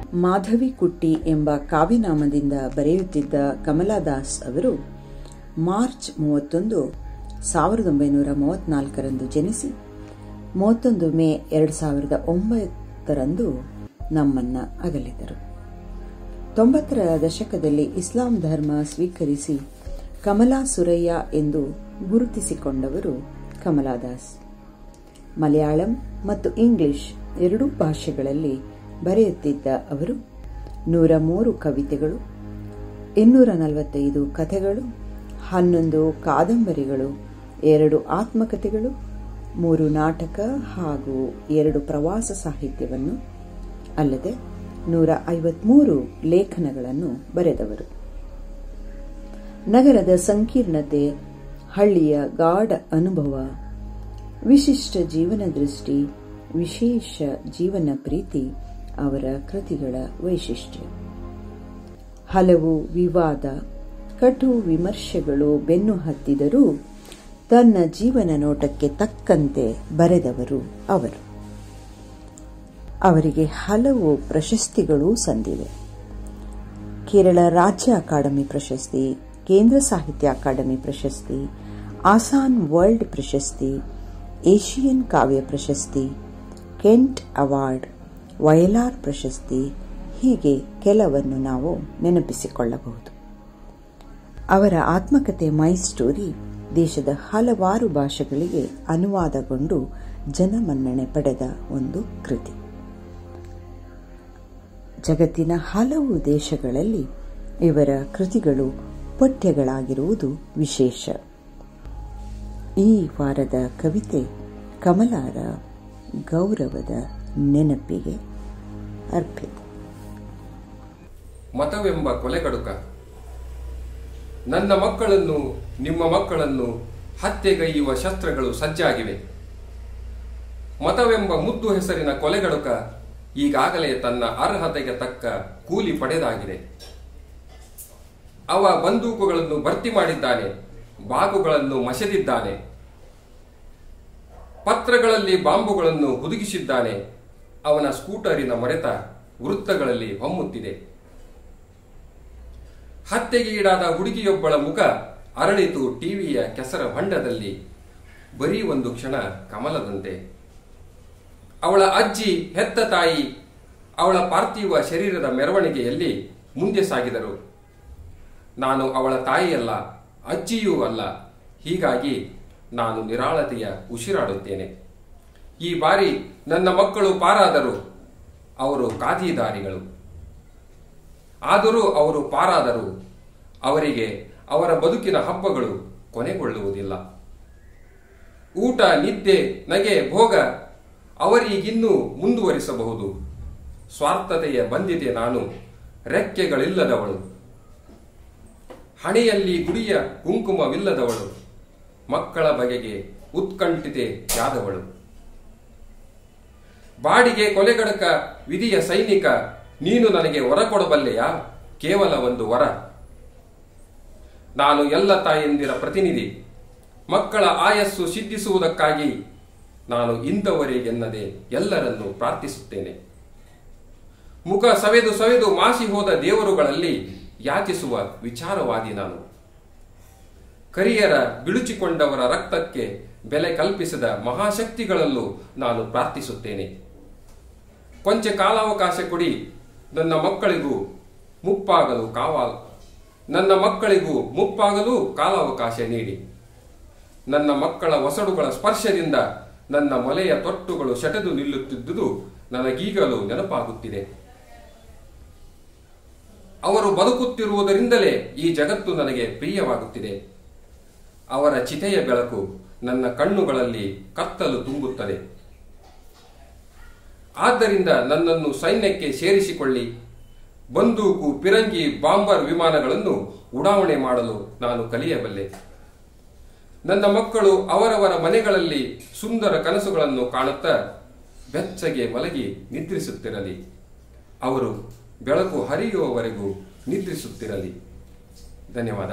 ಮಾಧವಿ ಕುಟ್ಟಿ ಎಂಬ ಕಾವ್ಯನಾಮದಿಂದ ಬರೆಯುತ್ತಿದ್ದ ಕಮಲಾದಾಸ್ ಅವರು ಮಾರ್ಚ್ ಮೂವತ್ತೊಂದು ಸಾವಿರದ ಒಂಬೈನೂರ ಮೂವತ್ನಾಲ್ಕರಂದು ಜನಿಸಿ ಮೂವತ್ತೊಂದು ಮೇ ಎರಡು ಸಾವಿರದ ಒಂಬತ್ತರಂದು ನಮ್ಮನ್ನ ಅಗಲಿದರು ತೊಂಬತ್ತರ ದಶಕದಲ್ಲಿ ಇಸ್ಲಾಂ ಧರ್ಮ ಸ್ವೀಕರಿಸಿ ಕಮಲಾ ಸುರಯ್ಯ ಎಂದು ಗುರುತಿಸಿಕೊಂಡವರು ಕಮಲಾದಾಸ್ ಮಲಯಾಳಂ ಮತ್ತು ಇಂಗ್ಲಿಷ್ ಎರಡೂ ಭಾಷೆಗಳಲ್ಲಿ ಬರೆಯುತ್ತಿದ್ದ ಅವರು ನೂರ ಮೂರು ಕವಿತೆಗಳು ಇನ್ನೂರ ನಲವತ್ತೈದು ಕಥೆಗಳು ಹನ್ನೊಂದು ಕಾದಂಬರಿಗಳು ಎರಡು ಆತ್ಮಕಥೆಗಳು ಮೂರು ನಾಟಕ ಹಾಗೂ ಎರಡು ಪ್ರವಾಸ ಸಾಹಿತ್ಯವನ್ನು ಅಲ್ಲದೆ ನೂರ ಐವತ್ಮೂರು ಲೇಖನಗಳನ್ನು ಬರೆದವರು ನಗರದ ಸಂಕೀರ್ಣತೆ ಹಳ್ಳಿಯ ಗಾಢ ಅನುಭವ ವಿಶಿಷ್ಟ ಜೀವನ ದೃಷ್ಟಿ ವಿಶೇಷ ಜೀವನ ಪ್ರೀತಿ ಅವರ ಕೃತಿಗಳ ವೈಶಿಷ್ಟ್ಯ ಹಲವು ವಿವಾದ ಕಟು ವಿಮರ್ಶೆಗಳು ಬೆನ್ನು ಹತ್ತಿದರೂ ತನ್ನ ಜೀವನ ನೋಟಕ್ಕೆ ತಕ್ಕಂತೆ ಬರೆದವರು ಅವರು ಅವರಿಗೆ ಹಲವು ಪ್ರಶಸ್ತಿಗಳೂ ಸಂದಿವೆ ಕೇರಳ ರಾಜ್ಯ ಅಕಾಡೆಮಿ ಪ್ರಶಸ್ತಿ ಕೇಂದ್ರ ಸಾಹಿತ್ಯ ಅಕಾಡೆಮಿ ಪ್ರಶಸ್ತಿ ಆಸಾನ್ ವರ್ಲ್ಡ್ ಪ್ರಶಸ್ತಿ ಏಷಿಯನ್ ಕಾವ್ಯ ಪ್ರಶಸ್ತಿ ಕೆಂಟ್ ಅವಾರ್ಡ್ ವಯಲಾರ್ ಪ್ರಶಸ್ತಿ ಹೀಗೆ ಕೆಲವನ್ನು ನಾವು ನೆನಪಿಸಿಕೊಳ್ಳಬಹುದು ಅವರ ಆತ್ಮಕಥೆ ಮೈ ಸ್ಟೋರಿ ದೇಶದ ಹಲವಾರು ಭಾಷೆಗಳಿಗೆ ಅನುವಾದಗೊಂಡು ಜನಮನ್ನಣೆ ಪಡೆದ ಒಂದು ಕೃತಿ ಜಗತ್ತಿನ ಹಲವು ದೇಶಗಳಲ್ಲಿ ಇವರ ಕೃತಿಗಳು ಪಠ್ಯಗಳಾಗಿರುವುದು ವಿಶೇಷ ಈ ವಾರದ ಕವಿತೆ ಕಮಲಾರ ಗೌರವದ ನೆನಪಿಗೆ ಅರ್ಪಿತ ಮತವೆಂಬ ಕೊಲೆಗಡುಕ ನನ್ನ ಮಕ್ಕಳನ್ನು ನಿಮ್ಮ ಮಕ್ಕಳನ್ನು ಹತ್ಯೆಗೈಯುವ ಶಸ್ತ್ರಗಳು ಸಜ್ಜಾಗಿವೆ ಮತವೆಂಬ ಮುದ್ದು ಹೆಸರಿನ ಕೊಲೆಗಡುಕ ಈಗಾಗಲೇ ತನ್ನ ಅರ್ಹತೆಗೆ ತಕ್ಕ ಕೂಲಿ ಪಡೆದಾಗಿದೆ ಅವ ಬಂದೂಕುಗಳನ್ನು ಭರ್ತಿ ಮಾಡಿದ್ದಾನೆ ಬಾಗುಗಳನ್ನು ಮಸೆದಿದ್ದಾನೆ ಪತ್ರಗಳಲ್ಲಿ ಬಾಂಬುಗಳನ್ನು ಹುದುಗಿಸಿದ್ದಾನೆ ಅವನ ಸ್ಕೂಟರಿನ ಮರೆತ ವೃತ್ತಗಳಲ್ಲಿ ಹೊಮ್ಮುತ್ತಿದೆ ಹತ್ಯೆಗೆ ಈಡಾದ ಹುಡುಗಿಯೊಬ್ಬಳ ಮುಖ ಅರಳಿತು ಟಿವಿಯ ಕೆಸರ ಹೊಂಡದಲ್ಲಿ ಬರೀ ಒಂದು ಕ್ಷಣ ಕಮಲದಂತೆ ಅವಳ ಅಜ್ಜಿ ಹೆತ್ತ ತಾಯಿ ಅವಳ ಪಾರ್ಥಿವ ಶರೀರದ ಮೆರವಣಿಗೆಯಲ್ಲಿ ಮುಂದೆ ಸಾಗಿದರು ನಾನು ಅವಳ ತಾಯಿಯಲ್ಲ ಅಜ್ಜಿಯೂ ಅಲ್ಲ ಹೀಗಾಗಿ ನಾನು ನಿರಾಳತೆಯ ಉಸಿರಾಡುತ್ತೇನೆ ಈ ಬಾರಿ ನನ್ನ ಮಕ್ಕಳು ಪಾರಾದರು ಅವರು ಖಾದಿದಾರಿಗಳು ಆದರೂ ಅವರು ಪಾರಾದರು ಅವರಿಗೆ ಅವರ ಬದುಕಿನ ಹಬ್ಬಗಳು ಕೊನೆಗೊಳ್ಳುವುದಿಲ್ಲ ಊಟ ನಿದ್ದೆ ನಗೆ ಭೋಗ ಅವರಿಗಿನ್ನೂ ಮುಂದುವರಿಸಬಹುದು ಸ್ವಾರ್ಥತೆಯ ಬಂದಿದೆ ನಾನು ರೆಕ್ಕೆಗಳಿಲ್ಲದವಳು ಹಣೆಯಲ್ಲಿ ಗುಡಿಯ ಕುಂಕುಮವಿಲ್ಲದವಳು ಮಕ್ಕಳ ಬಗೆಗೆ ಉತ್ಕಂಠಿತೆಯಾದವಳು ಬಾಡಿಗೆ ಕೊಲೆಗಡಕ ವಿಧಿಯ ಸೈನಿಕ ನೀನು ನನಗೆ ವರ ಕೊಡಬಲ್ಲೆಯಾ ಕೇವಲ ಒಂದು ವರ ನಾನು ಎಲ್ಲ ತಾಯಂದಿರ ಪ್ರತಿನಿಧಿ ಮಕ್ಕಳ ಆಯಸ್ಸು ಸಿದ್ಧಿಸುವುದಕ್ಕಾಗಿ ನಾನು ಇಂಥವರೆಗೆನ್ನದೆ ಎಲ್ಲರನ್ನು ಪ್ರಾರ್ಥಿಸುತ್ತೇನೆ ಮುಖ ಸವೆದು ಸವೆದು ಮಾಸಿ ಹೋದ ದೇವರುಗಳಲ್ಲಿ ಯಾಚಿಸುವ ವಿಚಾರವಾದಿ ನಾನು ಕರಿಯರ ಬಿಳುಚಿಕೊಂಡವರ ರಕ್ತಕ್ಕೆ ಬೆಲೆ ಕಲ್ಪಿಸಿದ ಮಹಾಶಕ್ತಿಗಳಲ್ಲೂ ನಾನು ಪ್ರಾರ್ಥಿಸುತ್ತೇನೆ ಕೊಂಚ ಕಾಲಾವಕಾಶ ಕೊಡಿ ನನ್ನ ಮಕ್ಕಳಿಗೂ ಮುಪ್ಪಾಗಲು ಕಾವಾಲ್ ನನ್ನ ಮಕ್ಕಳಿಗೂ ಮುಪ್ಪಾಗಲು ಕಾಲಾವಕಾಶ ನೀಡಿ ನನ್ನ ಮಕ್ಕಳ ಒಸಡುಗಳ ಸ್ಪರ್ಶದಿಂದ ನನ್ನ ಮೊಲೆಯ ತೊಟ್ಟುಗಳು ಸೆಟೆದು ನಿಲ್ಲುತ್ತಿದ್ದುದು ನನಗೀಗಲೂ ನೆನಪಾಗುತ್ತಿದೆ ಅವರು ಬದುಕುತ್ತಿರುವುದರಿಂದಲೇ ಈ ಜಗತ್ತು ನನಗೆ ಪ್ರಿಯವಾಗುತ್ತಿದೆ ಅವರ ಚಿತೆಯ ಬೆಳಕು ನನ್ನ ಕಣ್ಣುಗಳಲ್ಲಿ ಕತ್ತಲು ತುಂಬುತ್ತದೆ ಆದ್ದರಿಂದ ನನ್ನನ್ನು ಸೈನ್ಯಕ್ಕೆ ಸೇರಿಸಿಕೊಳ್ಳಿ ಬಂದೂಕು ಪಿರಂಗಿ ಬಾಂಬರ್ ವಿಮಾನಗಳನ್ನು ಉಡಾವಣೆ ಮಾಡಲು ನಾನು ಕಲಿಯಬಲ್ಲೆ ನನ್ನ ಮಕ್ಕಳು ಅವರವರ ಮನೆಗಳಲ್ಲಿ ಸುಂದರ ಕನಸುಗಳನ್ನು ಕಾಣುತ್ತಾ ಬೆಚ್ಚಗೆ ಮಲಗಿ ನಿದ್ರಿಸುತ್ತಿರಲಿ ಅವರು ಬೆಳಕು ಹರಿಯುವವರೆಗೂ ನಿದ್ರಿಸುತ್ತಿರಲಿ ಧನ್ಯವಾದ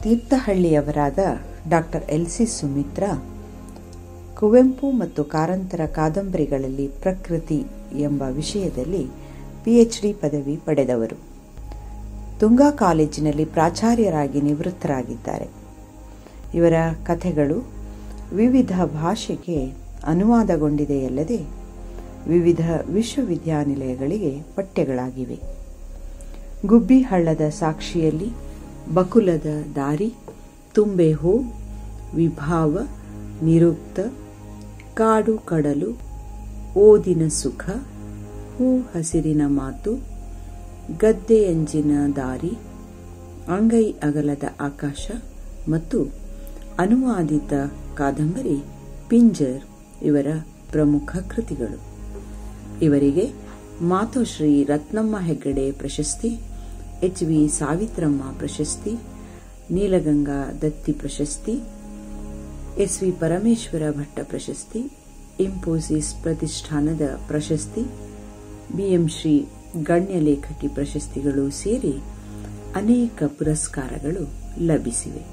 ತೀರ್ಥಹಳ್ಳಿಯವರಾದ doctor L C Sumitra Kuvempu ಮತ್ತು ಕಾರಂತರ ಕಾದಂಬರಿಗಳಲ್ಲಿ ಪ್ರಕೃತಿ ಎಂಬ ವಿಷಯದಲ್ಲಿ ಪಿಎಚ್ಡಿ ಪದವಿ ಪಡೆದವರು ತುಂಗಾ ಕಾಲೇಜಿನಲ್ಲಿ ಪ್ರಾಚಾರ್ಯರಾಗಿ ನಿವೃತ್ತರಾಗಿದ್ದಾರೆ ಇವರ ಕಥೆಗಳು ವಿವಿಧ ಭಾಷೆಗೆ ಅನುವಾದಗೊಂಡಿದೆಯಲ್ಲದೆ ವಿವಿಧ ವಿಶ್ವವಿದ್ಯಾನಿಲಯಗಳಿಗೆ ಪಠ್ಯಗಳಾಗಿವೆ ಗುಬ್ಬಿ ಹಳ್ಳದ ಸಾಕ್ಷಿಯಲ್ಲಿ ಬಕುಲದ ದಾರಿ ತುಂಬೆ ಹೂ ವಿಭಾವ ನಿರುಕ್ತ ಕಾಡು ಕಡಲು ಓದಿನ ಸುಖ ಹೂ ಹಸಿರಿನ ಮಾತು ಗದ್ದೆಯಂಜಿನ ದಾರಿ ಅಂಗೈ ಅಗಲದ ಆಕಾಶ ಮತ್ತು ಅನುವಾದಿತ ಕಾದಂಬರಿ ಪಿಂಜರ್ ಇವರ ಪ್ರಮುಖ ಕೃತಿಗಳು ಇವರಿಗೆ ಮಾತೋಶ್ರೀ ರತ್ನಮ್ಮ ಹೆಗ್ಗಡೆ ಪ್ರಶಸ್ತಿ ಎಚ್ ವಿ ಸಾವಿತ್ರಮ್ಮ ಪ್ರಶಸ್ತಿ ನೀಲಗಂಗಾ ದತ್ತಿ ಪ್ರಶಸ್ತಿ ಎಸ್ ವಿ ಪರಮೇಶ್ವರ ಭಟ್ಟ ಪ್ರಶಸ್ತಿ ಇಂಪೋಸಿಸ್ ಪ್ರತಿಷ್ಠಾನದ ಪ್ರಶಸ್ತಿ ಬಿಎಂ ಶ್ರೀ ಗಣ್ಯ ಲೇಖಕಿ ಪ್ರಶಸ್ತಿಗಳು ಸೇರಿ ಅನೇಕ ಪುರಸ್ಕಾರಗಳು ಲಭಿಸಿವೆ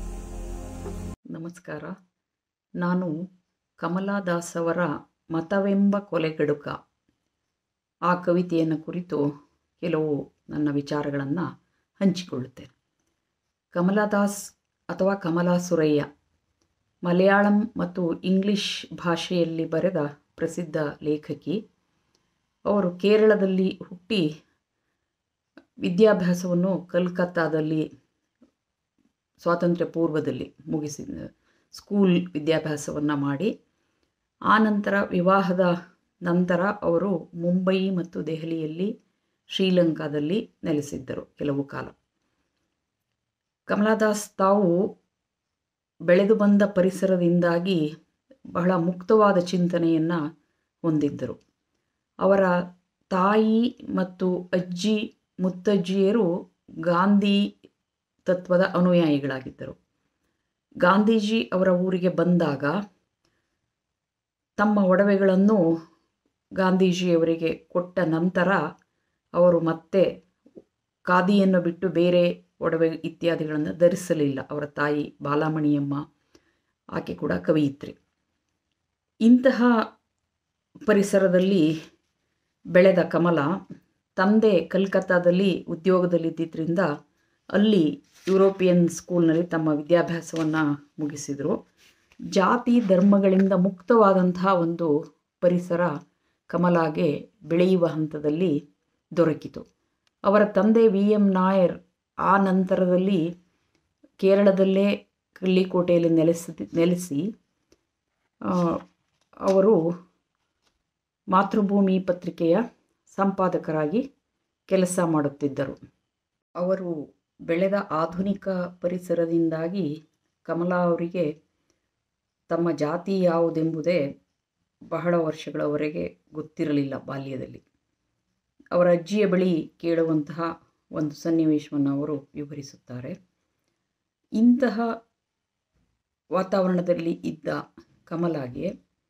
ನಮಸ್ಕಾರ ನಾನು ಕಮಲಾದಾಸ್ ಅವರ ಮತವೆಂಬ ಕೊಲೆಗಡುಕ ಆ ಕವಿತೆಯನ್ನು ಕುರಿತು ಕೆಲವು ನನ್ನ ವಿಚಾರಗಳನ್ನು ಹಂಚಿಕೊಳ್ಳುತ್ತೇನೆ ಕಮಲಾದಾಸ್ ಅಥವಾ ಕಮಲಾ ಸುರಯ್ಯ ಮಲಯಾಳಂ ಮತ್ತು ಇಂಗ್ಲಿಷ್ ಭಾಷೆಯಲ್ಲಿ ಬರೆದ ಪ್ರಸಿದ್ಧ ಲೇಖಕಿ ಅವರು ಕೇರಳದಲ್ಲಿ ಹುಟ್ಟಿ ವಿದ್ಯಾಭ್ಯಾಸವನ್ನು ಕಲ್ಕತ್ತಾದಲ್ಲಿ ಸ್ವಾತಂತ್ರ್ಯ ಪೂರ್ವದಲ್ಲಿ ಮುಗಿಸಿದ ಸ್ಕೂಲ್ ವಿದ್ಯಾಭ್ಯಾಸವನ್ನು ಮಾಡಿ ಆ ನಂತರ ವಿವಾಹದ ನಂತರ ಅವರು ಮುಂಬೈ ಮತ್ತು ದೆಹಲಿಯಲ್ಲಿ ಶ್ರೀಲಂಕಾದಲ್ಲಿ ನೆಲೆಸಿದ್ದರು ಕೆಲವು ಕಾಲ ಕಮಲಾದಾಸ್ ತಾವು ಬೆಳೆದು ಬಂದ ಪರಿಸರದಿಂದಾಗಿ ಬಹಳ ಮುಕ್ತವಾದ ಚಿಂತನೆಯನ್ನು ಹೊಂದಿದ್ದರು ಅವರ ತಾಯಿ ಮತ್ತು ಅಜ್ಜಿ ಮುತ್ತಜ್ಜಿಯರು ಗಾಂಧಿ ತತ್ವದ ಅನುಯಾಯಿಗಳಾಗಿದ್ದರು ಗಾಂಧೀಜಿ ಅವರ ಊರಿಗೆ ಬಂದಾಗ ತಮ್ಮ ಒಡವೆಗಳನ್ನು ಗಾಂಧೀಜಿಯವರಿಗೆ ಕೊಟ್ಟ ನಂತರ ಅವರು ಮತ್ತೆ ಖಾದಿಯನ್ನು ಬಿಟ್ಟು ಬೇರೆ ಒಡವೆ ಇತ್ಯಾದಿಗಳನ್ನು ಧರಿಸಲಿಲ್ಲ ಅವರ ತಾಯಿ ಬಾಲಾಮಣಿಯಮ್ಮ ಆಕೆ ಕೂಡ ಕವಿಯಿತ್ರಿ ಇಂತಹ ಪರಿಸರದಲ್ಲಿ ಬೆಳೆದ ಕಮಲ ತಂದೆ ಕಲ್ಕತ್ತಾದಲ್ಲಿ ಉದ್ಯೋಗದಲ್ಲಿದ್ದರಿಂದ ಅಲ್ಲಿ ಯುರೋಪಿಯನ್ ಸ್ಕೂಲ್ನಲ್ಲಿ ತಮ್ಮ ವಿದ್ಯಾಭ್ಯಾಸವನ್ನು ಮುಗಿಸಿದರು ಜಾತಿ ಧರ್ಮಗಳಿಂದ ಮುಕ್ತವಾದಂತಹ ಒಂದು ಪರಿಸರ ಕಮಲಾಗೆ ಬೆಳೆಯುವ ಹಂತದಲ್ಲಿ ದೊರಕಿತು ಅವರ ತಂದೆ ವಿ ಎಂ ನಾಯರ್ ಆ ನಂತರದಲ್ಲಿ ಕೇರಳದಲ್ಲೇ ಕಳ್ಳಿಕೋಟೆಯಲ್ಲಿ ನೆಲೆಸಿ ನೆಲೆಸಿ ಅವರು ಮಾತೃಭೂಮಿ ಪತ್ರಿಕೆಯ ಸಂಪಾದಕರಾಗಿ ಕೆಲಸ ಮಾಡುತ್ತಿದ್ದರು ಅವರು ಬೆಳೆದ ಆಧುನಿಕ ಪರಿಸರದಿಂದಾಗಿ ಕಮಲಾ ಅವರಿಗೆ ತಮ್ಮ ಜಾತಿ ಯಾವುದೆಂಬುದೇ ಬಹಳ ವರ್ಷಗಳವರೆಗೆ ಗೊತ್ತಿರಲಿಲ್ಲ ಬಾಲ್ಯದಲ್ಲಿ ಅವರ ಅಜ್ಜಿಯ ಬಳಿ ಕೇಳುವಂತಹ ಒಂದು ಸನ್ನಿವೇಶವನ್ನು ಅವರು ವಿವರಿಸುತ್ತಾರೆ ಇಂತಹ ವಾತಾವರಣದಲ್ಲಿ ಇದ್ದ ಕಮಲಾಗೆ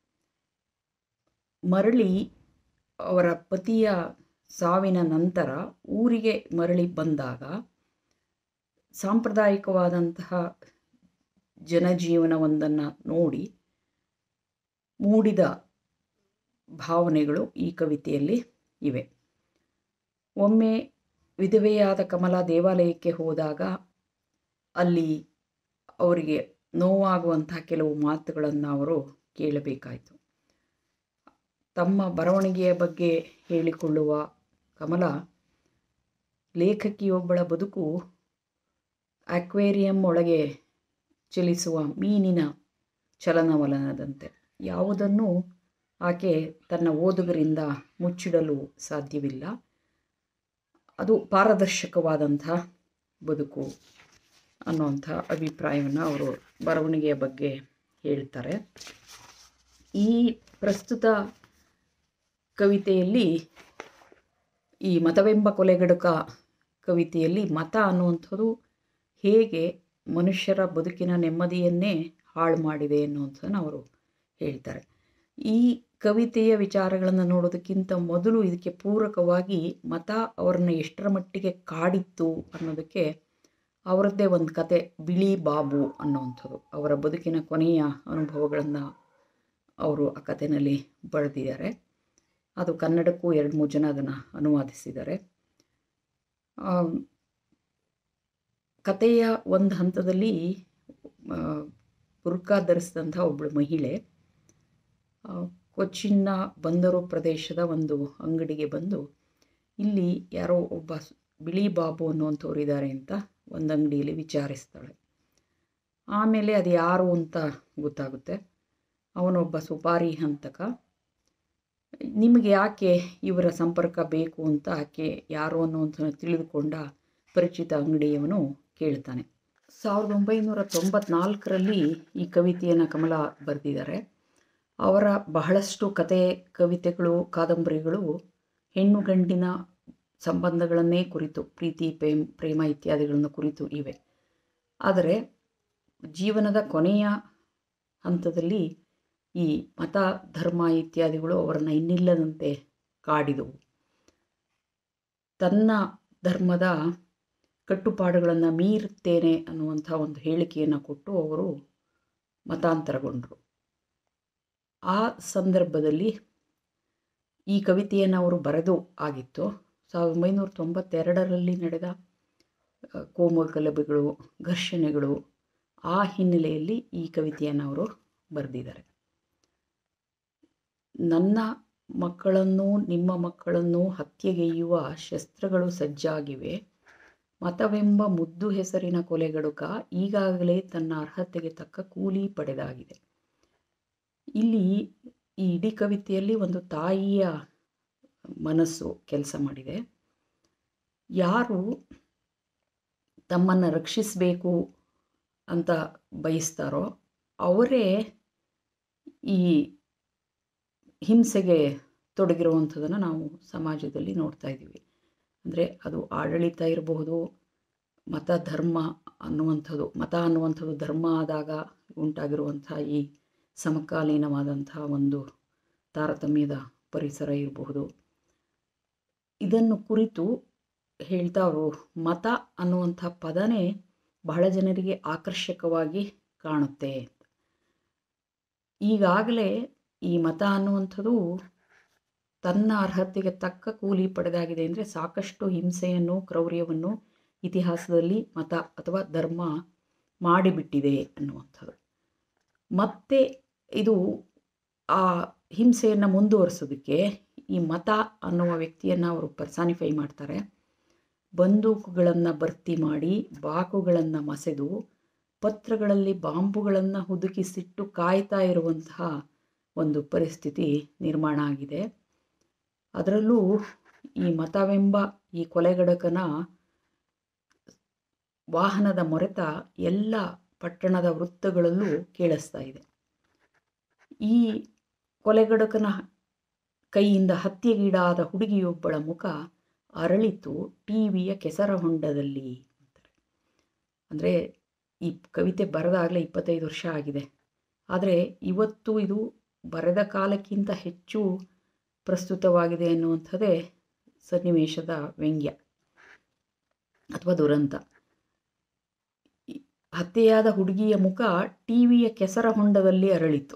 ಮರಳಿ ಅವರ ಪತಿಯ ಸಾವಿನ ನಂತರ ಊರಿಗೆ ಮರಳಿ ಬಂದಾಗ ಸಾಂಪ್ರದಾಯಿಕವಾದಂತಹ ಜನಜೀವನವೊಂದನ್ನು ನೋಡಿ ಮೂಡಿದ ಭಾವನೆಗಳು ಈ ಕವಿತೆಯಲ್ಲಿ ಇವೆ ಒಮ್ಮೆ ವಿಧವೆಯಾದ ಕಮಲಾ ದೇವಾಲಯಕ್ಕೆ ಹೋದಾಗ ಅಲ್ಲಿ ಅವರಿಗೆ ನೋವಾಗುವಂತಹ ಕೆಲವು ಮಾತುಗಳನ್ನು ಅವರು ಕೇಳಬೇಕಾಯಿತು ತಮ್ಮ ಬರವಣಿಗೆಯ ಬಗ್ಗೆ ಹೇಳಿಕೊಳ್ಳುವ ಕಮಲ ಲೇಖಕಿಯೊಬ್ಬಳ ಬದುಕು ಅಕ್ವೇರಿಯಂ ಒಳಗೆ ಚಲಿಸುವ ಮೀನಿನ ಚಲನವಲನದಂತೆ ಯಾವುದನ್ನು ಆಕೆ ತನ್ನ ಓದುಗರಿಂದ ಮುಚ್ಚಿಡಲು ಸಾಧ್ಯವಿಲ್ಲ ಅದು ಪಾರದರ್ಶಕವಾದಂಥ ಬದುಕು ಅನ್ನುವಂಥ ಅಭಿಪ್ರಾಯವನ್ನು ಅವರು ಬರವಣಿಗೆಯ ಬಗ್ಗೆ ಹೇಳ್ತಾರೆ ಈ ಪ್ರಸ್ತುತ ಕವಿತೆಯಲ್ಲಿ ಈ ಮತವೆಂಬ ಕೊಲೆಗಡುಕ ಕವಿತೆಯಲ್ಲಿ ಮತ ಅನ್ನುವಂಥದ್ದು ಹೇಗೆ ಮನುಷ್ಯರ ಬದುಕಿನ ನೆಮ್ಮದಿಯನ್ನೇ ಹಾಳು ಮಾಡಿದೆ ಅನ್ನುವಂಥದ್ದನ್ನು ಅವರು ಹೇಳ್ತಾರೆ ಈ ಕವಿತೆಯ ವಿಚಾರಗಳನ್ನು ನೋಡೋದಕ್ಕಿಂತ ಮೊದಲು ಇದಕ್ಕೆ ಪೂರಕವಾಗಿ ಮತ ಅವರನ್ನು ಎಷ್ಟರ ಮಟ್ಟಿಗೆ ಕಾಡಿತ್ತು ಅನ್ನೋದಕ್ಕೆ ಅವರದ್ದೇ ಒಂದು ಕತೆ ಬಿಳಿ ಬಾಬು ಅನ್ನುವಂಥದ್ದು ಅವರ ಬದುಕಿನ ಕೊನೆಯ ಅನುಭವಗಳನ್ನು ಅವರು ಆ ಕಥೆನಲ್ಲಿ ಬರೆದಿದ್ದಾರೆ ಅದು ಕನ್ನಡಕ್ಕೂ ಎರಡು ಮೂರು ಜನ ಅದನ್ನು ಅನುವಾದಿಸಿದ್ದಾರೆ ಆ, ಕಥೆಯ ಒಂದು ಹಂತದಲ್ಲಿ ಆ, ಬುರ್ಕಾ ಧರಿಸಿದಂಥ ಒಬ್ಬಳು ಮಹಿಳೆ ಆ, ಕೊಚ್ಚಿನ್ನ ಬಂದರು ಪ್ರದೇಶದ ಒಂದು ಅಂಗಡಿಗೆ ಬಂದು ಇಲ್ಲಿ ಯಾರೋ ಒಬ್ಬ ಸ್- ಬಿಳಿ ಬಾಬು ಅನ್ನುವಂಥವ್ರು ಇದ್ದಾರೆ ಅಂತ ಒಂದು ಅಂಗಡಿಯಲ್ಲಿ ವಿಚಾರಿಸ್ತಾಳೆ ಆಮೇಲೆ ಅದು ಯಾರು ಅಂತ ಗೊತ್ತಾಗುತ್ತೆ ಅವನೊಬ್ಬ ಸುಪಾರಿ ಹಂತಕ ನಿಮಗೆ ಯಾಕೆ ಇವರ ಸಂಪರ್ಕ ಬೇಕು ಅಂತ ಆಕೆ ಯಾರು ಅನ್ನುವಂಥದ್ದು ತಿಳಿದುಕೊಂಡ ಪರಿಚಿತ ಅಂಗಡಿಯವನು ಕೇಳ್ತಾನೆ ಸಾವಿರದ ಒಂಬೈನೂರ ತೊಂಬತ್ನಾಲ್ಕರಲ್ಲಿ ಈ ಕವಿತೆಯನ್ನು ಕಮಲ ಬರೆದಿದ್ದಾರೆ ಅವರ ಬಹಳಷ್ಟು ಕತೆ ಕವಿತೆಗಳು ಕಾದಂಬರಿಗಳು ಹೆಣ್ಣು ಗಂಡಿನ ಸಂಬಂಧಗಳನ್ನೇ ಕುರಿತು ಪ್ರೀತಿ ಪ್ರೇಮ್ ಪ್ರೇಮ ಇತ್ಯಾದಿಗಳನ್ನು ಕುರಿತು ಇವೆ ಆದರೆ ಜೀವನದ ಕೊನೆಯ ಹಂತದಲ್ಲಿ ಈ ಮತ ಧರ್ಮ ಇತ್ಯಾದಿಗಳು ಅವರನ್ನು ಇನ್ನಿಲ್ಲದಂತೆ ಕಾಡಿದವು ತನ್ನ ಧರ್ಮದ ಕಟ್ಟುಪಾಡುಗಳನ್ನು ಮೀರುತ್ತೇನೆ ಅನ್ನುವಂಥ ಒಂದು ಹೇಳಿಕೆಯನ್ನು ಕೊಟ್ಟು ಅವರು ಮತಾಂತರಗೊಂಡರು ಆ ಸಂದರ್ಭದಲ್ಲಿ ಈ ಕವಿತೆಯನ್ನು ಅವರು ಬರೆದು ಆಗಿತ್ತು ಸಾವಿರದ ಒಂಬೈನೂರ ತೊಂಬತ್ತೆರಡರಲ್ಲಿ ನಡೆದ ಆ, ಕೋಮು ಗಲಭೆಗಳು ಘರ್ಷಣೆಗಳು ಆ ಹಿನ್ನೆಲೆಯಲ್ಲಿ ಈ ಕವಿತೆಯನ್ನು ಅವರು ಬರೆದಿದ್ದಾರೆ ನನ್ನ ಮಕ್ಕಳನ್ನು ನಿಮ್ಮ ಮಕ್ಕಳನ್ನು ಹತ್ಯೆಗೈಯುವ ಶಸ್ತ್ರಗಳು ಸಜ್ಜಾಗಿವೆ ಮತವೆಂಬ ಮುದ್ದು ಹೆಸರಿನ ಕೊಲೆಗಡುಕ ಈಗಾಗಲೇ ತನ್ನ ಅರ್ಹತೆಗೆ ತಕ್ಕ ಕೂಲಿ ಪಡೆದಾಗಿದೆ ಇಲ್ಲಿ ಈ ಇಡೀ ಕವಿತೆಯಲ್ಲಿ ಒಂದು ತಾಯಿಯ ಮನಸ್ಸು ಕೆಲಸ ಮಾಡಿದೆ ಯಾರು ತಮ್ಮನ್ನು ರಕ್ಷಿಸಬೇಕು ಅಂತ ಬಯಸ್ತಾರೋ ಅವರೇ ಈ ಹಿಂಸೆಗೆ ತೊಡಗಿರುವಂಥದ್ದನ್ನು ನಾವು ಸಮಾಜದಲ್ಲಿ ನೋಡ್ತಾ ಇದ್ದೀವಿ ಅಂದರೆ ಅದು ಆಡಳಿತ ಇರಬಹುದು ಮತ ಧರ್ಮ ಅನ್ನುವಂಥದ್ದು ಮತ ಅನ್ನುವಂಥದ್ದು ಧರ್ಮ ಆದಾಗ ಉಂಟಾಗಿರುವಂಥ ಈ ಸಮಕಾಲೀನವಾದಂಥ ಒಂದು ತಾರತಮ್ಯದ ಪರಿಸರ ಇರಬಹುದು ಇದನ್ನು ಕುರಿತು ಹೇಳ್ತಾ ಅವರು ಮತ ಅನ್ನುವಂಥ ಪದನೇ ಬಹಳ ಜನರಿಗೆ ಆಕರ್ಷಕವಾಗಿ ಕಾಣುತ್ತೆ ಈಗಾಗಲೇ ಈ ಮತ ಅನ್ನುವಂಥದ್ದು ತನ್ನ ಅರ್ಹತೆಗೆ ತಕ್ಕ ಕೂಲಿ ಪಡೆದಾಗಿದೆ ಅಂದರೆ ಸಾಕಷ್ಟು ಹಿಂಸೆಯನ್ನು ಕ್ರೌರ್ಯವನ್ನು ಇತಿಹಾಸದಲ್ಲಿ ಮತ ಅಥವಾ ಧರ್ಮ ಮಾಡಿಬಿಟ್ಟಿದೆ ಅನ್ನುವಂಥದ್ದು ಮತ್ತೆ ಇದು ಆ ಹಿಂಸೆಯನ್ನು ಮುಂದುವರಿಸೋದಕ್ಕೆ ಈ ಮತ ಅನ್ನುವ ವ್ಯಕ್ತಿಯನ್ನು ಅವರು ಪರ್ಸಾನಿಫೈ ಮಾಡ್ತಾರೆ ಬಂದೂಕುಗಳನ್ನು ಭರ್ತಿ ಮಾಡಿ ಬಾಕುಗಳನ್ನು ಮಸೆದು ಪತ್ರಗಳಲ್ಲಿ ಬಾಂಬುಗಳನ್ನು ಹುದುಕಿಸಿಟ್ಟು ಕಾಯ್ತಾ ಇರುವಂತಹ ಒಂದು ಪರಿಸ್ಥಿತಿ ನಿರ್ಮಾಣ ಆಗಿದೆ ಅದರಲ್ಲೂ ಈ ಮತವೆಂಬ ಈ ಕೊಲೆಗಡಕನ ವಾಹನದ ಮೊರೆತ ಎಲ್ಲ ಪಟ್ಟಣದ ವೃತ್ತಗಳಲ್ಲೂ ಕೇಳಿಸ್ತಾ ಇದೆ ಈ ಕೊಲೆಗಡಕನ ಕೈಯಿಂದ ಹತ್ಯೆಗೀಡಾದ ಹುಡುಗಿಯೊಬ್ಬಳ ಮುಖ ಅರಳಿತು ಟಿವಿಯ ಕೆಸರ ಹೊಂಡದಲ್ಲಿ ಅಂತಾರೆ ಅಂದರೆ ಈ ಕವಿತೆ ಬರೆದಾಗಲೇ ಇಪ್ಪತ್ತೈದು ವರ್ಷ ಆಗಿದೆ ಆದರೆ ಇವತ್ತು ಇದು ಬರೆದ ಕಾಲಕ್ಕಿಂತ ಹೆಚ್ಚು ಪ್ರಸ್ತುತವಾಗಿದೆ ಎನ್ನುವಂಥದ್ದೇ ಸನ್ನಿವೇಶದ ವ್ಯಂಗ್ಯ ಅಥವಾ ದುರಂತ ಈ ಹತ್ಯೆಯಾದ ಹುಡುಗಿಯ ಮುಖ ಟಿವಿಯ ಕೆಸರ ಹೊಂಡದಲ್ಲಿ ಅರಳಿತು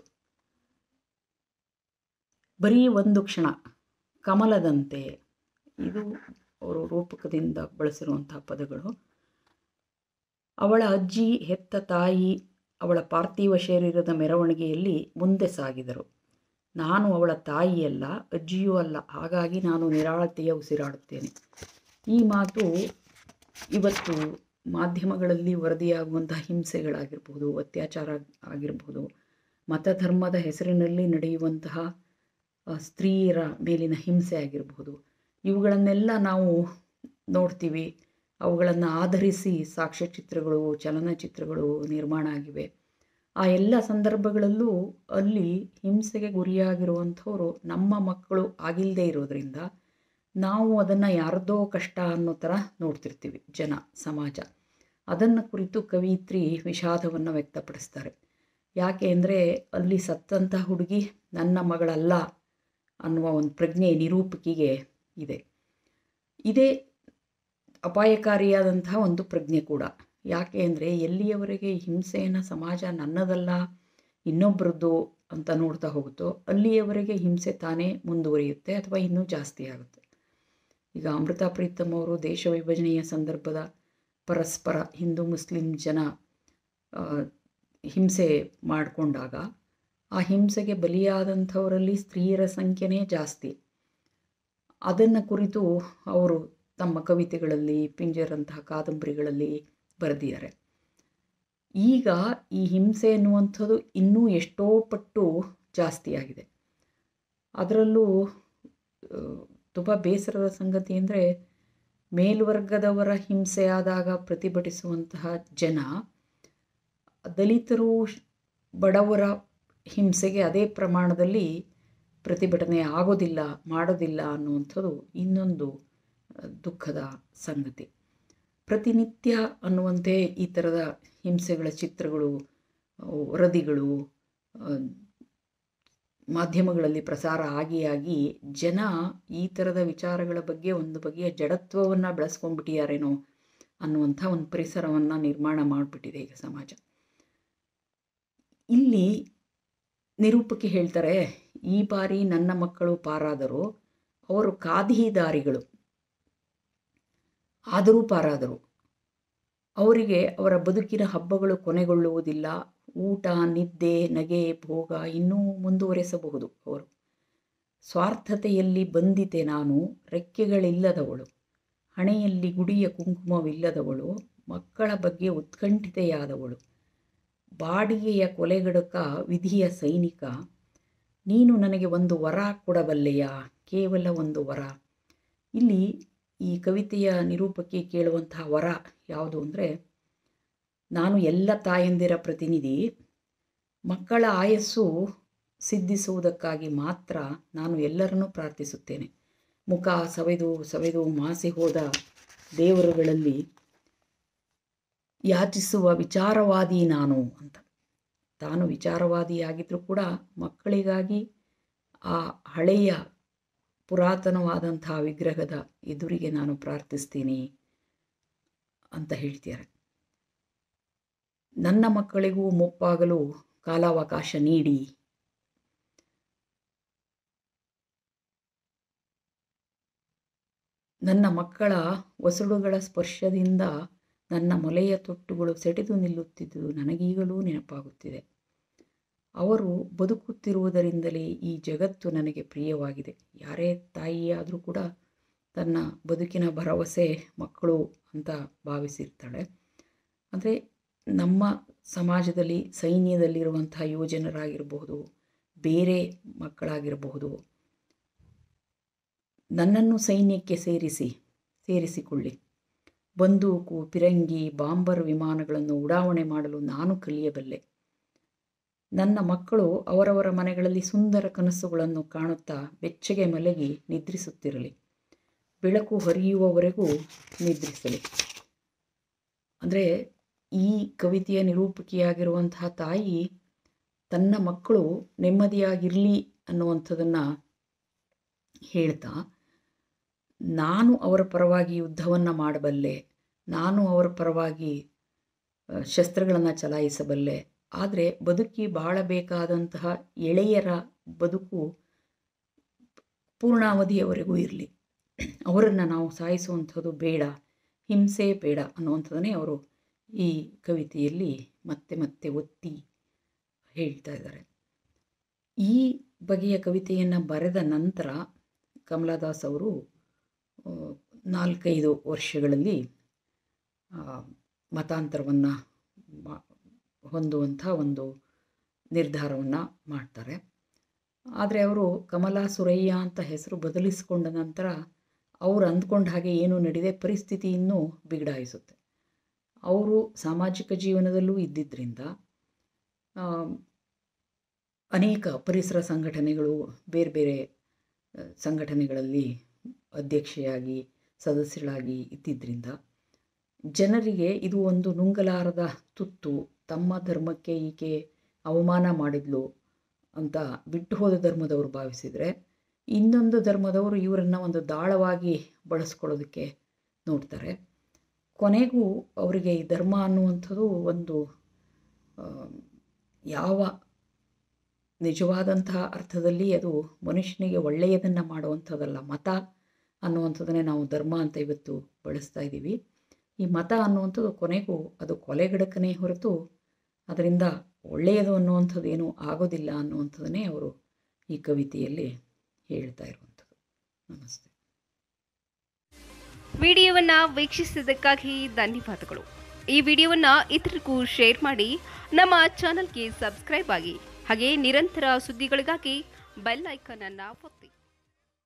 ಬರೀ ಒಂದು ಕ್ಷಣ ಕಮಲದಂತೆ ಇದು ಅವರು ರೂಪಕದಿಂದ ಬಳಸಿರುವಂತಹ ಪದಗಳು ಅವಳ ಅಜ್ಜಿ ಹೆತ್ತ ತಾಯಿ ಅವಳ ಪಾರ್ಥಿವ ಶರೀರದ ಮೆರವಣಿಗೆಯಲ್ಲಿ ಮುಂದೆ ಸಾಗಿದರು ನಾನು ಅವಳ ತಾಯಿಯಲ್ಲ ಅಜ್ಜಿಯೂ ಅಲ್ಲ ಹಾಗಾಗಿ ನಾನು ನಿರಾಳತೆಯ ಉಸಿರಾಡುತ್ತೇನೆ ಈ ಮಾತು ಇವತ್ತು ಮಾಧ್ಯಮಗಳಲ್ಲಿ ವರದಿಯಾಗುವಂತಹ ಹಿಂಸೆಗಳಾಗಿರ್ಬೋದು ಅತ್ಯಾಚಾರ ಆಗಿರ್ಬೋದು ಮತಧರ್ಮದ ಹೆಸರಿನಲ್ಲಿ ನಡೆಯುವಂತಹ ಆ, ಸ್ತ್ರೀಯರ ಮೇಲಿನ ಹಿಂಸೆ ಆಗಿರಬಹುದು ಇವುಗಳನ್ನೆಲ್ಲ ನಾವು ನೋಡ್ತೀವಿ ಅವುಗಳನ್ನು ಆಧರಿಸಿ ಸಾಕ್ಷ್ಯಚಿತ್ರಗಳು ಚಲನಚಿತ್ರಗಳು ನಿರ್ಮಾಣ ಆಗಿವೆ ಆ ಎಲ್ಲ ಸಂದರ್ಭಗಳಲ್ಲೂ ಅಲ್ಲಿ ಹಿಂಸೆಗೆ ಗುರಿಯಾಗಿರುವಂಥವ್ರು ನಮ್ಮ ಮಕ್ಕಳು ಆಗಿಲ್ಲದೆ ಇರೋದ್ರಿಂದ ನಾವು ಅದನ್ನು ಯಾರದೋ ಕಷ್ಟ ಅನ್ನೋ ಥರ ನೋಡ್ತಿರ್ತೀವಿ ಜನ ಸಮಾಜ ಅದನ್ನು ಕುರಿತು ಕವಿತ್ರಿ ವಿಷಾದವನ್ನು ವ್ಯಕ್ತಪಡಿಸ್ತಾರೆ ಯಾಕೆ ಅಂದರೆ ಅಲ್ಲಿ ಸತ್ತಂಥ ಹುಡುಗಿ ನನ್ನ ಮಗಳಲ್ಲ ಅನ್ನುವ ಒಂದು ಪ್ರಜ್ಞೆ ನಿರೂಪಕಿಗೆ ಇದೆ ಇದೇ ಅಪಾಯಕಾರಿಯಾದಂತಹ ಒಂದು ಪ್ರಜ್ಞೆ ಕೂಡ ಯಾಕೆ ಅಂದರೆ ಎಲ್ಲಿಯವರೆಗೆ ಹಿಂಸೆಯನ್ನು ಸಮಾಜ ನನ್ನದಲ್ಲ ಇನ್ನೊಬ್ಬರದ್ದು ಅಂತ ನೋಡ್ತಾ ಹೋಗುತ್ತೋ ಅಲ್ಲಿಯವರೆಗೆ ಹಿಂಸೆ ತಾನೇ ಮುಂದುವರಿಯುತ್ತೆ ಅಥವಾ ಇನ್ನೂ ಜಾಸ್ತಿ ಆಗುತ್ತೆ ಈಗ ಅಮೃತಾ ಪ್ರೀತಮ್ ಅವರು ದೇಶ ವಿಭಜನೆಯ ಸಂದರ್ಭದ ಪರಸ್ಪರ ಹಿಂದೂ ಮುಸ್ಲಿಂ ಜನ ಆ, ಹಿಂಸೆ ಮಾಡಿಕೊಂಡಾಗ ಆ ಹಿಂಸೆಗೆ ಬಲಿಯಾದಂಥವರಲ್ಲಿ ಸ್ತ್ರೀಯರ ಸಂಖ್ಯೆನೇ ಜಾಸ್ತಿ ಅದನ್ನು ಕುರಿತು ಅವರು ತಮ್ಮ ಕವಿತೆಗಳಲ್ಲಿ ಪಿಂಜರಂತಹ ಕಾದಂಬರಿಗಳಲ್ಲಿ ಬರೆದಿದ್ದಾರೆ ಈಗ ಈ ಹಿಂಸೆ ಎನ್ನುವಂಥದ್ದು ಇನ್ನೂ ಎಷ್ಟೋ ಪಟ್ಟು ಜಾಸ್ತಿ ಆಗಿದೆ ಅದರಲ್ಲೂ ತುಂಬ ಬೇಸರದ ಸಂಗತಿ ಅಂದರೆ ಮೇಲ್ವರ್ಗದವರ ಹಿಂಸೆ ಆದಾಗ ಪ್ರತಿಭಟಿಸುವಂತಹ ಜನ ದಲಿತರು ಶ್- ಬಡವರ ಹಿಂಸೆಗೆ ಅದೇ ಪ್ರಮಾಣದಲ್ಲಿ ಪ್ರತಿಭಟನೆ ಆಗೋದಿಲ್ಲ ಮಾಡೋದಿಲ್ಲ ಅನ್ನುವಂಥದ್ದು ಇನ್ನೊಂದು ಆ, ದುಃಖದ ಸಂಗತಿ ಪ್ರತಿನಿತ್ಯ ಅನ್ನುವಂತೆ ಈ ಥರದ ಹಿಂಸೆಗಳ ಚಿತ್ರಗಳು ಆ, ವರದಿಗಳು ಆ, ಮಾಧ್ಯಮಗಳಲ್ಲಿ ಪ್ರಸಾರ ಆಗಿ ಆಗಿ ಜನ ಈ ಥರದ ವಿಚಾರಗಳ ಬಗ್ಗೆ ಒಂದು ಬಗೆಯ ಜಡತ್ವವನ್ನು ಬೆಳೆಸ್ಕೊಂಡ್ಬಿಟ್ಟಿಯಾರೇನೋ ಅನ್ನುವಂಥ ಒಂದು ಪರಿಸರವನ್ನು ನಿರ್ಮಾಣ ಮಾಡಿಬಿಟ್ಟಿದೆ ಈಗ ಸಮಾಜ ಇಲ್ಲಿ ನಿರೂಪಕಿ ಹೇಳ್ತಾರೆ ಈ ಬಾರಿ ನನ್ನ ಮಕ್ಕಳು ಪಾರಾದರು ಅವರು ಕಾದಿದಾರಿಗಳು ಆದರೂ ಪಾರಾದರು ಅವರಿಗೆ ಅವರ ಬದುಕಿನ ಹಬ್ಬಗಳು ಕೊನೆಗೊಳ್ಳುವುದಿಲ್ಲ ಊಟ ನಿದ್ದೆ ನಗೆ ಭೋಗ ಇನ್ನೂ ಮುಂದುವರೆಸಬಹುದು ಅವರು ಸ್ವಾರ್ಥತೆಯಲ್ಲಿ ಬಂದಿತೆ ನಾನು ರೆಕ್ಕೆಗಳಿಲ್ಲದವಳು ಹಣೆಯಲ್ಲಿ ಗುಡಿಯ ಕುಂಕುಮವಿಲ್ಲದವಳು ಮಕ್ಕಳ ಬಗ್ಗೆ ಉತ್ಕಂಠಿತೆಯಾದವಳು ಬಾಡಿಗೆಯ ಕೊಲೆಗಡಕ ವಿಧಿಯ ಸೈನಿಕ ನೀನು ನನಗೆ ಒಂದು ವರ ಕೊಡಬಲ್ಲೆಯಾ ಕೇವಲ ಒಂದು ವರ ಇಲ್ಲಿ ಈ ಕವಿತೆಯ ನಿರೂಪಕಿ ಕೇಳುವಂತಹ ವರ ಯಾವುದು ಅಂದರೆ ನಾನು ಎಲ್ಲ ತಾಯಂದಿರ ಪ್ರತಿನಿಧಿ ಮಕ್ಕಳ ಆಯಸ್ಸು ಸಿದ್ಧಿಸುವುದಕ್ಕಾಗಿ ಮಾತ್ರ ನಾನು ಎಲ್ಲರನ್ನೂ ಪ್ರಾರ್ಥಿಸುತ್ತೇನೆ ಮುಖ ಸವೆದು ಸವೆದು ಮಾಸಿ ಹೋದ ದೇವರುಗಳಲ್ಲಿ ಯಾಚಿಸುವ ವಿಚಾರವಾದಿ ನಾನು ಅಂತ ತಾನು ವಿಚಾರವಾದಿಯಾಗಿದ್ದರೂ ಕೂಡ ಮಕ್ಕಳಿಗಾಗಿ ಆ ಹಳೆಯ ಪುರಾತನವಾದಂಥ ವಿಗ್ರಹದ ಎದುರಿಗೆ ನಾನು ಪ್ರಾರ್ಥಿಸ್ತೀನಿ ಅಂತ ಹೇಳ್ತಾರೆ ನನ್ನ ಮಕ್ಕಳಿಗೂ ಮುಪ್ಪಾಗಲು ಕಾಲಾವಕಾಶ ನೀಡಿ ನನ್ನ ಮಕ್ಕಳ ಒಸಡುಗಳ ಸ್ಪರ್ಶದಿಂದ ನನ್ನ ಮೊಲೆಯ ತೊಟ್ಟುಗಳು ಸೆಟೆದು ನಿಲ್ಲುತ್ತಿದ್ದುದು ನನಗೀಗಲೂ ನೆನಪಾಗುತ್ತಿದೆ ಅವರು ಬದುಕುತ್ತಿರುವುದರಿಂದಲೇ ಈ ಜಗತ್ತು ನನಗೆ ಪ್ರಿಯವಾಗಿದೆ ಯಾರೇ ತಾಯಿಯಾದರೂ ಕೂಡ ತನ್ನ ಬದುಕಿನ ಭರವಸೆ ಮಕ್ಕಳು ಅಂತ ಭಾವಿಸಿರ್ತಾಳೆ ಅಂದರೆ ನಮ್ಮ ಸಮಾಜದಲ್ಲಿ ಸೈನ್ಯದಲ್ಲಿರುವಂಥ ಯುವಜನರಾಗಿರಬಹುದು ಬೇರೆ ಮಕ್ಕಳಾಗಿರಬಹುದು ನನ್ನನ್ನು ಸೈನ್ಯಕ್ಕೆ ಸೇರಿಸಿ ಸೇರಿಸಿಕೊಳ್ಳಿ ಬಂದೂಕು ಪಿರಂಗಿ ಬಾಂಬರ್ ವಿಮಾನಗಳನ್ನು ಉಡಾವಣೆ ಮಾಡಲು ನಾನು ಕಲಿಯಬಲ್ಲೆ ನನ್ನ ಮಕ್ಕಳು ಅವರವರ ಮನೆಗಳಲ್ಲಿ ಸುಂದರ ಕನಸುಗಳನ್ನು ಕಾಣುತ್ತಾ ಬೆಚ್ಚಗೆ ಮಲಗಿ ನಿದ್ರಿಸುತ್ತಿರಲಿ ಬೆಳಕು ಹರಿಯುವವರೆಗೂ ನಿದ್ರಿಸಲಿ ಅಂದರೆ ಈ ಕವಿತೆಯ ನಿರೂಪಕಿಯಾಗಿರುವಂತಹ ತಾಯಿ ತನ್ನ ಮಕ್ಕಳು ನೆಮ್ಮದಿಯಾಗಿರಲಿ ಅನ್ನುವಂಥದ್ದನ್ನು ಹೇಳ್ತಾ ನಾನು ಅವರ ಪರವಾಗಿ ಯುದ್ಧವನ್ನು ಮಾಡಬಲ್ಲೆ ನಾನು ಅವರ ಪರವಾಗಿ ಶಸ್ತ್ರಗಳನ್ನು ಚಲಾಯಿಸಬಲ್ಲೆ ಆದರೆ ಬದುಕಿ ಬಾಳಬೇಕಾದಂತಹ ಎಳೆಯರ ಬದುಕು ಪೂರ್ಣಾವಧಿಯವರೆಗೂ ಇರಲಿ ಅವರನ್ನು ನಾವು ಸಾಯಿಸುವಂಥದ್ದು ಬೇಡ ಹಿಂಸೆ ಬೇಡ ಅನ್ನುವಂಥದ್ದನ್ನೇ ಅವರು ಈ ಕವಿತೆಯಲ್ಲಿ ಮತ್ತೆ ಮತ್ತೆ ಒತ್ತಿ ಹೇಳ್ತಾ ಇದ್ದಾರೆ ಈ ಬಗೆಯ ಕವಿತೆಯನ್ನು ಬರೆದ ನಂತರ ಕಮಲಾದಾಸ್ ಅವರು ಆ, ನಾಲ್ಕೈದು ವರ್ಷಗಳಲ್ಲಿ ಆ, ಮತಾಂತರವನ್ನು ಮಾ ಹೊಂದುವಂಥ ಒಂದು ನಿರ್ಧಾರವನ್ನು ಮಾಡ್ತಾರೆ ಆದರೆ ಅವರು ಕಮಲಾ ಸುರಯ್ಯ ಅಂತ ಹೆಸರು ಬದಲಿಸಿಕೊಂಡ ನಂತರ ಅವರು ಅಂದ್ಕೊಂಡ ಹಾಗೆ ಏನೂ ನಡೆದೆ ಪರಿಸ್ಥಿತಿ ಇನ್ನೂ ಬಿಗಡಾಯಿಸುತ್ತೆ ಅವರು ಸಾಮಾಜಿಕ ಜೀವನದಲ್ಲೂ ಇದ್ದಿದ್ದರಿಂದ ಆ, ಅನೇಕ ಪರಿಸರ ಸಂಘಟನೆಗಳು ಬೇರೆ ಬೇರೆ ಆ, ಸಂಘಟನೆಗಳಲ್ಲಿ ಅಧ್ಯಕ್ಷೆಯಾಗಿ ಸದಸ್ಯಳಾಗಿ ಇದ್ದಿದ್ದರಿಂದ ಜನರಿಗೆ ಇದು ಒಂದು ನುಂಗಲಾರದ ತುತ್ತು ತಮ್ಮ ಧರ್ಮಕ್ಕೆ ಈಕೆ ಅವಮಾನ ಮಾಡಿದ್ಲು ಅಂತ ಬಿಟ್ಟು ಹೋದ ಧರ್ಮದವರು ಭಾವಿಸಿದರೆ ಇನ್ನೊಂದು ಧರ್ಮದವರು ಇವರನ್ನು ಒಂದು ದಾಳವಾಗಿ ಬಳಸ್ಕೊಳ್ಳೋದಕ್ಕೆ ನೋಡ್ತಾರೆ ಕೊನೆಗೂ ಅವರಿಗೆ ಈ ಧರ್ಮ ಅನ್ನುವಂಥದ್ದು ಒಂದು ಆ, ಯಾವ ನಿಜವಾದಂತಹ ಅರ್ಥದಲ್ಲಿ ಅದು ಮನುಷ್ಯನಿಗೆ ಒಳ್ಳೆಯದನ್ನು ಮಾಡುವಂಥದ್ದಲ್ಲ ಮತ ಅನ್ನುವಂಥದ್ದನ್ನೇ ನಾವು ಧರ್ಮ ಅಂತ ಇವತ್ತು ಬಳಸ್ತಾ ಇದ್ದೀವಿ ಈ ಮತ ಅನ್ನುವಂಥದ್ದು ಕೊನೆಗೂ ಅದು ಕೊಲೆಗಡಕನೇ ಹೊರತು ಅದರಿಂದ ಒಳ್ಳೆಯದು ಅನ್ನುವಂಥದ್ದು ಏನೂ ಆಗೋದಿಲ್ಲ ಅನ್ನುವಂಥದ್ದನ್ನೇ ಅವರು ಈ ಕವಿತೆಯಲ್ಲಿ ಹೇಳ್ತಾ ಇರುವಂಥದ್ದು ನಮಸ್ತೆ ವಿಡಿಯೋವನ್ನ ವೀಕ್ಷಿಸಿದ್ದಕ್ಕಾಗಿ ಧನ್ಯವಾದಗಳು ಈ ವಿಡಿಯೋವನ್ನ ಇತರರಿಗೂ ಶೇರ್ ಮಾಡಿ ನಮ್ಮ ಚಾನಲ್ಗೆ ಸಬ್ಸ್ಕ್ರೈಬ್ ಆಗಿ ಹಾಗೆ ನಿರಂತರ ಸುದ್ದಿಗಳಿಗಾಗಿ ಬೆಲ್ ಐಕಾನ್ ಅನ್ನ ಒತ್ತಿ